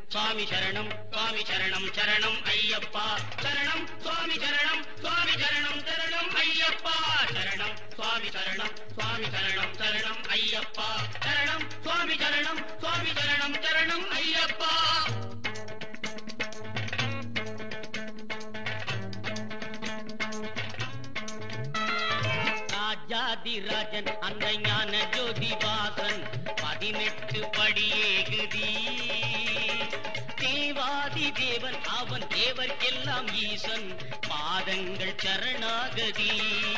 சுவாமி சரணம் சுவாமி சரணம் சரணம் ஐயப்பா சரணம் சுவாமி சரணம் சுவாமி சரணம் சரணம் ஐயப்பா சரணம் சுவாமி சரணம் சுவாமி சரணம் சரணம் ஐயப்பா சரணம் சுவாமி சரணம் சுவாமி சரணம் சரணம் ஐயப்பா ராஜாதிராஜன் அந்த ஞான ஜோதி வாசன் பதினெட்டு படியேகுதி தேவாதி தேவன் அவன் தேவர்க்கெல்லாம் ஈசன் பாதங்கள் சரணாகதி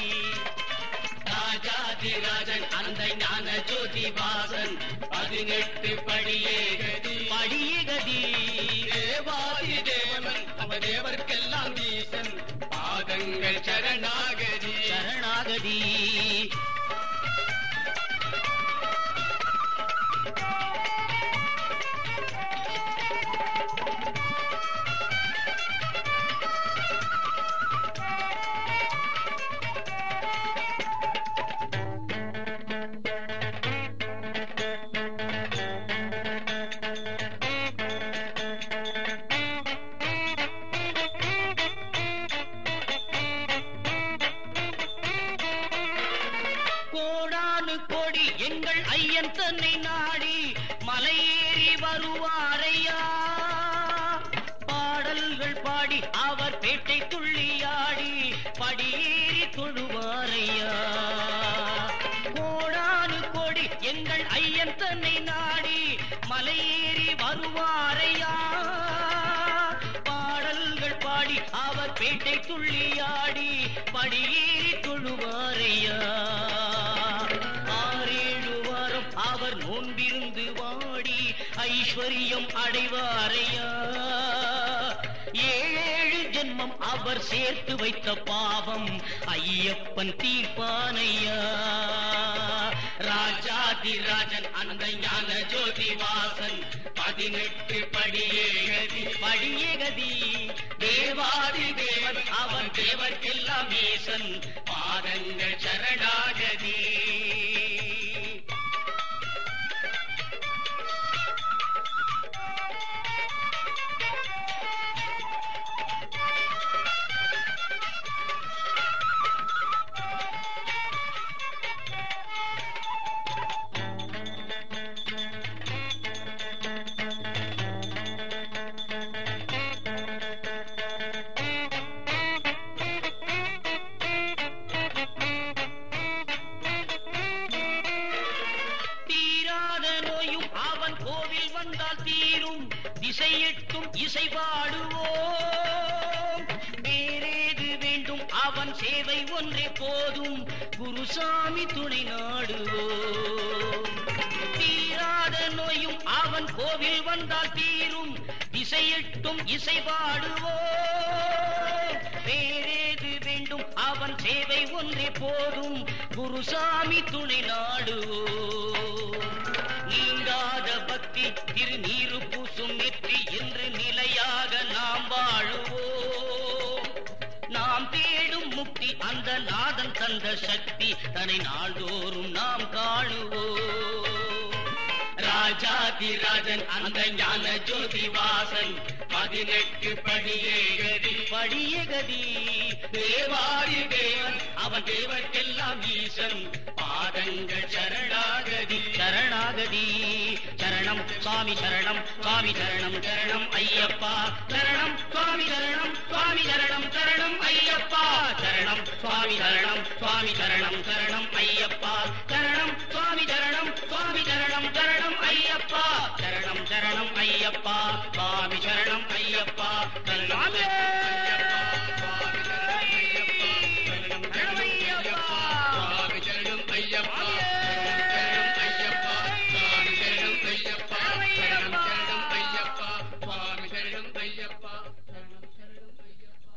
ராஜாதிராஜன் அந்த ஞான ஜோதி வாசன் பதினெட்டு படியேகதி படியேகதி தேவாதி தேவன் அவன் தேவர்க்கெல்லாம் ஈசன் பாதங்கள் சரணாகதி சரணாகதி கோடானு கோடி எங்கள் ஐயன் தன்னை நாடி மலையேறி வருவாரையா பாடல்கள் பாடி அவர் பேட்டை துள்ளியாடி படியேறி தொழுவாரையா கோடானு கோடி எங்கள் ஐயன் தன்னை நாடி மலையேறி வருவாரையா பாடல்கள் பாடி அவர் பேட்டை துள்ளியாடி படியேறி தொழுவாரையா ஆறேழு வாரம் அவர் நோன்பிருந்து வாடி ஐஸ்வர்யம் அடைவாரையா ஏழேழு ஜென்மம் அவர் சேர்த்து வைத்த பாவம் ஐயப்பன் தீர்ப்பானையா ராஜாதிராஜன் அந்த ஞான ஜோதி வாசன் பதினெட்டு படியேகதி படியேகதி தேவாதி தேவன் அவன் தேவர்க்கெல்லாம் ஈசன் பாதங்கள் சரணாகதி தீராத நோயும் அவன் கோவில் வந்தால் தீரும் திசையிட்டும் இசை பாடுவோம் வேறேது வேண்டும் அவன் சேவை ஒன்றே போதும் குருசாமி துணை நாடுவோம் தீராத நோயும் அவன் கோவில் வந்தால் தீரும் திசையிட்டும் இசை பாடுவோம் வேறேது வேண்டும் அவன் சேவை ஒன்றே போதும் குருசாமி துணை நாடுவோம் நீங்காத பக்தி திருநீரு பூசும் நெற்றி என்று நிலையாக நாம் வாழுவோம் நாம் தேடும் முக்தி அந்த நாதன் தந்த சக்தி தன்னை நாள்தோறும் நாம் காணுவோம் ராஜாதிராஜன் அந்த ஞான ஜோதி வாசன் பதினெட்டு படியேகதி படியகதி தேவாதி தேவன் அவன் தேவர்க்கெல்லாம் ஈசன் பாதங்கள் சரணாகதி சரணாகதி சரணம் சுவாமி சரணம் சுவாமி சரணம் சரணம் ஐயப்பா சரணம் சுவாமி சரணம் சுவாமி சரணம் சரணம் ஐயப்பா சரணம் சுவாமி சரணம் சுவாமி சரணம் சரணம் ஐயப்பா சரணம் சுவாமி சரணம் சுவாமி சரணம் சரணம் ஐயப்பா சரணம் சரணம் ஐயப்பா சுவாமி